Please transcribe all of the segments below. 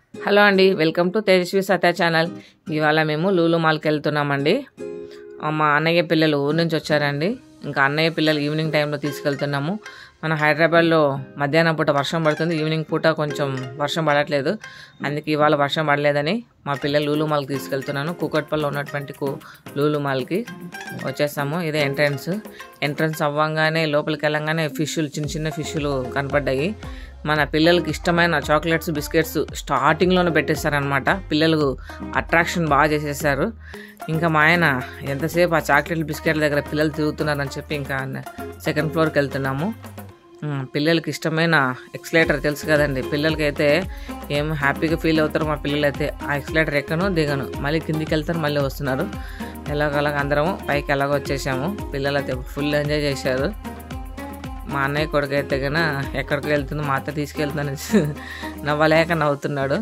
hello అండి welcome to Tejaswi Satya channel ఇవాళ మేము లూలు మాల్కి వెళ్తున్నామండి ఆ, మా అన్నయ్య పిల్లలు ఊరు నుంచి వచ్చారండి ఇంకా అన్నయ్య పిల్లలు ఈవినింగ్ టైంలో తీసుకెళ్తున్నాము మన హైదరాబాద్లో మధ్యాహ్నం పూట వర్షం పడుతుంది ఈవినింగ్ పూట కొంచెం వర్షం పడట్లేదు అందుకే ఇవాళ వర్షం పడలేదని మా పిల్లలు లూలు మాల్కి తీసుకెళ్తున్నాను కూకట్పల్లిలో ఉన్నటువంటి కు లూలు మాల్కి వచ్చేసాము ఇదే ఎంట్రన్స్ ఎంట్రన్స్ అవ్వగానే లోపలికి వెళ్ళంగానే ఫిష్లు చిన్న చిన్న ఫిష్లు కనపడ్డాయి మన పిల్లలకి ఇష్టమైన చాక్లెట్స్ బిస్కెట్స్ స్టార్టింగ్లోనే పెట్టేశారనమాట పిల్లలు అట్రాక్షన్ బాగా చేసేసారు ఇంకా మా ఆయన ఎంతసేపు ఆ చాక్లెట్ బిస్కెట్ల దగ్గర పిల్లలు తిరుగుతున్నారని చెప్పి ఇంకా సెకండ్ ఫ్లోర్కి వెళ్తున్నాము ఉమ్, పిల్లలకి ఇష్టమైన ఎక్స్లేటర్ తెలుసు కదండి పిల్లలకి అయితే ఏం హ్యాపీగా ఫీల్ అవుతారు మా పిల్లలు అయితే ఆ ఎక్స్లేటర్ ఎక్కను దిగను మళ్ళీ కిందికి వెళ్తారు మళ్ళీ వస్తున్నారు ఎలాగలాగ అందరము పైకి ఎలాగ వచ్చేసాము పిల్లలు అయితే ఫుల్ ఎంజాయ్ చేశారు మా అన్నయ్య కొడుకు అయితే కన ఎక్కడికి వెళ్తుంది మా అత్త తీసుకెళ్తుందని నవ్వలేక నవ్వుతున్నాడు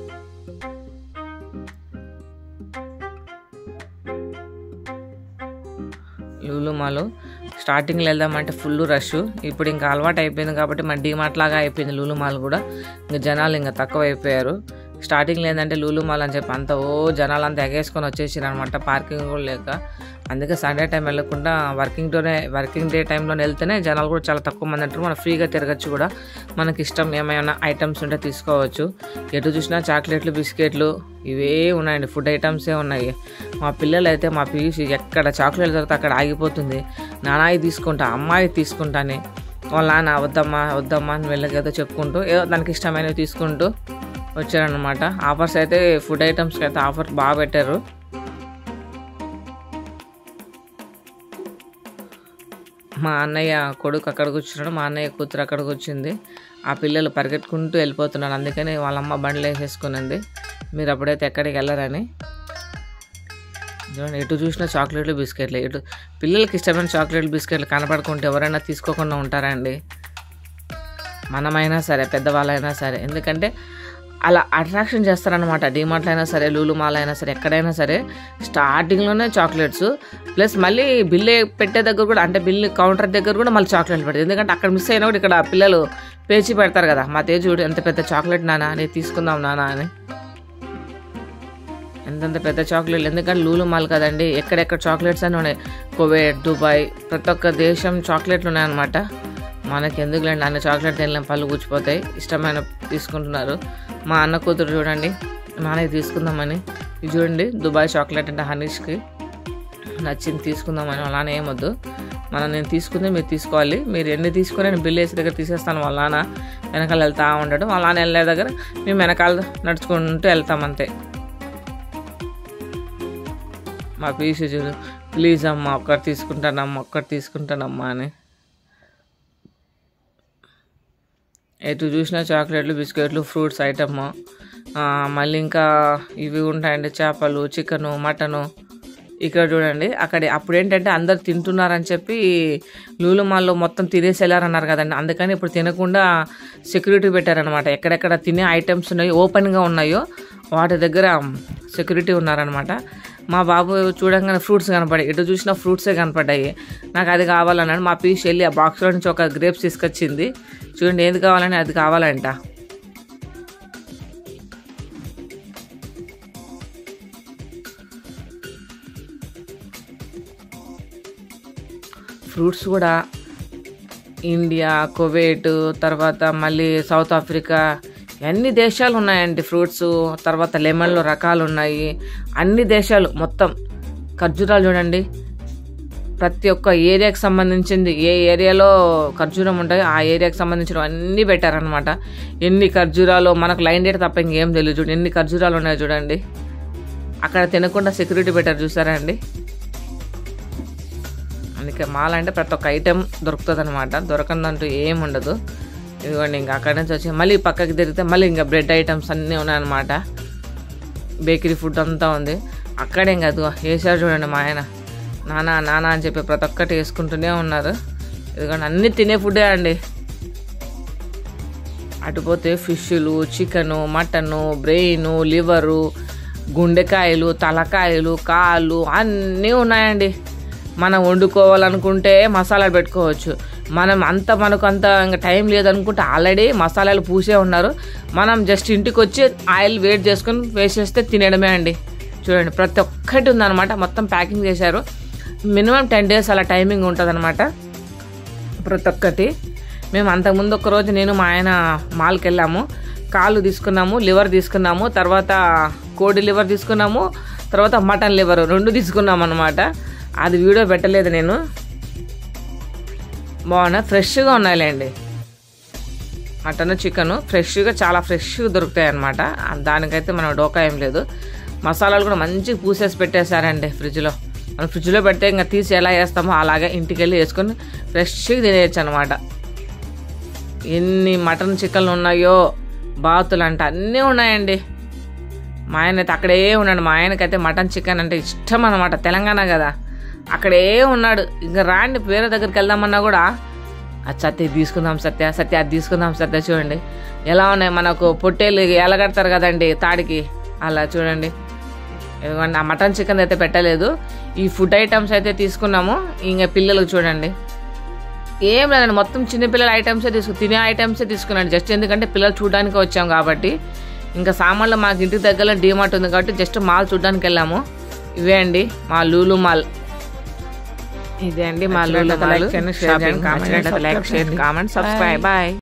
లూలు మాలు స్టార్టింగ్లో వెళ్దామంటే ఫుల్ రష్ ఇప్పుడు ఇంకా అలవాటు అయిపోయింది కాబట్టి మన డీమార్ట్ లాగా అయిపోయింది లూలు మాల్ కూడా ఇంకా జనాలు ఇంకా తక్కువ అయిపోయారు స్టార్టింగ్లో ఏంటంటే లూలు మాల్ అని చెప్పి అంత ఓ జనాలు అంతా ఎగేసుకొని వచ్చేసారు అనమాట పార్కింగ్ కూడా లేక అందుకే సండే టైం వెళ్ళకుండా వర్కింగ్ డోనే వర్కింగ్ డే టైంలో వెళ్తేనే జనాలు కూడా చాలా తక్కువ మంది అంటారు మనం ఫ్రీగా తిరగచ్చు కూడా మనకి ఇష్టం ఏమైనా ఐటమ్స్ ఉంటే తీసుకోవచ్చు ఎటు చూసినా చాక్లెట్లు బిస్కెట్లు ఇవే ఉన్నాయండి ఫుడ్ ఐటమ్సే ఉన్నాయి మా పిల్లలు అయితే మా పీసీ ఎక్కడ చాక్లెట్ దొరికితే అక్కడ ఆగిపోతుంది నానాయి తీసుకుంటా అమ్మాయి తీసుకుంటానే వాళ్ళ నాన్న వద్దమ్మా వద్దమ్మా అని వెళ్ళకేదో చెప్పుకుంటూ ఏదో దానికి ఇష్టమైనవి తీసుకుంటూ వచ్చారనమాట ఆఫర్స్ అయితే ఫుడ్ ఐటమ్స్కి అయితే ఆఫర్ బాగా పెట్టారు మా అన్నయ్య కొడుకు అక్కడ కూర్చున్నాడు మా అన్నయ్య కూతురు అక్కడ కూర్చుంది ఆ పిల్లలు పరిగెట్టుకుంటూ వెళ్ళిపోతున్నారు అందుకని వాళ్ళమ్మ బండ్లు వేసేసుకునింది మీరు అప్పుడైతే ఎక్కడికి వెళ్ళరని చూడండి ఎటు చూసినా చాక్లెట్లు బిస్కెట్లు ఎటు పిల్లలకి ఇష్టమైన చాక్లెట్లు బిస్కెట్లు కనపడుకుంటే ఎవరైనా తీసుకోకుండా ఉంటారా అండి మనమైనా సరే పెద్దవాళ్ళైనా సరే ఎందుకంటే అలా అట్రాక్షన్ చేస్తారనమాట డిమార్ట్లో అయినా సరే లూలు మాల్ అయినా సరే ఎక్కడైనా సరే స్టార్టింగ్లోనే చాక్లెట్స్ ప్లస్ మళ్ళీ బిల్లు పెట్టే దగ్గర కూడా అంటే బిల్లు కౌంటర్ దగ్గర కూడా మళ్ళీ చాక్లెట్లు పెడతారు ఎందుకంటే అక్కడ మిస్ అయినా కూడా ఇక్కడ పిల్లలు పేచి పెడతారు కదా మా తేజుడు ఎంత పెద్ద చాక్లెట్ నానా నేను తీసుకుందాం నానా అని ఎంతెంత పెద్ద చాక్లెట్లు ఎందుకంటే లూలు మాల్ కదండి ఎక్కడెక్కడ చాక్లెట్స్ అని ఉన్నాయి కువైట్ దుబాయ్ ప్రతి ఒక్క దేశం చాక్లెట్లు ఉన్నాయన్నమాట మనకి ఎందుకులేండి అన్ని చాక్లెట్ తినలేం పళ్ళు కూర్చిపోతాయి ఇష్టమైన తీసుకుంటున్నారు మా అన్న కూతురు చూడండి నానే తీసుకుందామని ఇది చూడండి దుబాయ్ చాక్లెట్ అంటే హనీష్కి నచ్చింది తీసుకుందామని వాళ్ళ నాన్న ఏమొద్దు మనం నేను తీసుకుంది మీరు తీసుకోవాలి మీరు ఎన్ని తీసుకుని నేను బిల్ వేసి దగ్గర తీసేస్తాను వాళ్ళ నాన్న వెనకాల వెళ్తా ఉండడు వాళ్ళ నాన్న వెళ్ళే దగ్గర మేము వెనకాల నడుచుకుంటూ వెళ్తాం అంతే మా పీసీ చూడు ప్లీజ్ అమ్మ ఒక్కటి తీసుకుంటానమ్మా ఒక్కటి తీసుకుంటానమ్మా అని ఎటు చూసినా చాక్లెట్లు బిస్కెట్లు ఫ్రూట్స్ ఐటమ్ మళ్ళీ ఇంకా ఇవి ఉంటాయండి చేపలు చికెను మటను ఇక్కడ చూడండి అక్కడ అప్పుడు ఏంటంటే అందరు తింటున్నారని చెప్పి లూలు మాల్లో మొత్తం తినేసి వెళ్ళారన్నారు కదండి అందుకని ఇప్పుడు తినకుండా సెక్యూరిటీ పెట్టారనమాట ఎక్కడెక్కడ తినే ఐటమ్స్ ఉన్నాయో ఓపెన్గా ఉన్నాయో వాటి దగ్గర సెక్యూరిటీ ఉన్నారనమాట మా బాబు చూడంగానే ఫ్రూట్స్ కనపడాయి ఎటు చూసినా ఫ్రూట్సే కనపడ్డాయి నాకు అది కావాలన్నాడు మా పీస్ వెళ్ళి ఆ బాక్స్లో నుంచి ఒక గ్రేప్స్ తీసుకొచ్చింది చూడండి ఏది కావాలని అది కావాలంట ఫ్రూట్స్ కూడా ఇండియా కువైట్ తర్వాత మళ్ళీ సౌత్ ఆఫ్రికా అన్ని దేశాలు ఉన్నాయండి ఫ్రూట్స్ తర్వాత లెమన్లో రకాలు ఉన్నాయి అన్ని దేశాలు మొత్తం ఖర్జూరాలు చూడండి ప్రతి ఒక్క ఏరియాకి సంబంధించింది ఏ ఏరియాలో ఖర్జూరం ఉంటాయో ఆ ఏరియాకి సంబంధించిన అన్నీ పెట్టారనమాట ఎన్ని ఖర్జూరాలు మనకు లైన్ డేట్ తప్ప ఇంకేం తెలియదు చూడండి ఎన్ని ఖర్జూరాలు ఉన్నాయో చూడండి అక్కడ తినకుండా సెక్యూరిటీ పెట్టారు చూసారా అండి అందుకే మాల్ అంటే ప్రతి ఒక్క ఐటెం దొరుకుతుంది అనమాట దొరకందంటూ ఏం ఉండదు ఇదిగోండి ఇంకా అక్కడి నుంచి వచ్చి మళ్ళీ పక్కకి తిరిగితే మళ్ళీ ఇంకా బ్రెడ్ ఐటమ్స్ అన్నీ ఉన్నాయన్నమాట బేకరీ ఫుడ్ అంతా ఉంది అక్కడే ఇంకా అది వేసారు చూడండి మా ఆయన నానా నానా అని చెప్పి ప్రతి ఒక్కటి వేసుకుంటూనే ఉన్నారు ఇదిగోండి అన్నీ తినే ఫుడ్డే అండి అటుపోతే ఫిష్లు చికెను మటను బ్రెయిన్ లివరు గుండెకాయలు తలకాయలు కాళ్ళు అన్నీ ఉన్నాయండి మనం వండుకోవాలనుకుంటే మసాలాలు పెట్టుకోవచ్చు మనం అంత మనకు అంత ఇంకా టైం లేదనుకుంటే ఆల్రెడీ మసాలాలు పూసే ఉన్నారు మనం జస్ట్ ఇంటికి వచ్చి ఆయిల్ వేడి చేసుకొని వేసేస్తే తినడమే అండి చూడండి ప్రతి ఒక్కటి ఉందన్నమాట మొత్తం ప్యాకింగ్ చేశారు మినిమం టెన్ డేస్ అలా టైమింగ్ ఉంటుంది ప్రతి ఒక్కటి మేము అంతకుముందు ఒక రోజు నేను మా ఆయన మాల్కి వెళ్ళాము కాళ్ళు తీసుకున్నాము లివర్ తీసుకున్నాము తర్వాత కోడి లివర్ తీసుకున్నాము తర్వాత మటన్ లివర్ రెండు తీసుకున్నాం అనమాట అది వీడియో పెట్టలేదు నేను బాగున్నాయి ఫ్రెష్గా ఉన్నాయిలేండి మటన్ చికెన్ ఫ్రెష్గా చాలా ఫ్రెష్గా దొరుకుతాయి అన్నమాట దానికైతే మనం డోకా ఏం లేదు మసాలాలు కూడా మంచిగా పూసేసి పెట్టేశారండి ఫ్రిడ్జ్లో మనం ఫ్రిడ్జ్లో పెడితే ఇంకా తీసి ఎలా వేస్తామో అలాగే ఇంటికి వెళ్ళి వేసుకొని ఫ్రెష్గా తినేయచ్చు అనమాట ఎన్ని మటన్ చికెన్లు ఉన్నాయో బాతులు అంటే అన్నీ ఉన్నాయండి మా ఆయన అయితే అక్కడే ఉన్నాడు మా ఆయనకైతే మటన్ చికెన్ అంటే ఇష్టం అనమాట తెలంగాణ కదా అక్కడే ఉన్నాడు ఇంకా రాండి వేరే దగ్గరికి వెళ్దామన్నా కూడా అది సత్య ఇది తీసుకుందాం సత్య సత్య అది తీసుకుందాం సత్య చూడండి ఎలా ఉన్నాయి మనకు పొట్టేలు ఎలగడతారు కదండి తాడికి అలా చూడండి ఇదిగోండి ఆ మటన్ చికెన్ అయితే పెట్టలేదు ఈ ఫుడ్ ఐటమ్స్ అయితే తీసుకున్నాము ఇంకా పిల్లలకు చూడండి ఏం లేదండి మొత్తం చిన్నపిల్లల ఐటమ్సే తీసుకు తినే ఐటమ్సే తీసుకున్నాను జస్ట్ ఎందుకంటే పిల్లలు చూడడానికి వచ్చాం కాబట్టి ఇంకా సామాన్లు మాకు ఇంటి దగ్గరలో డీమార్ట్ ఉంది కాబట్టి జస్ట్ మాల్ చూడడానికి వెళ్ళాము ఇవే అండి మా లూలు మాల్ ఇదే అండి మా Lulu mall like share comment subscribe bye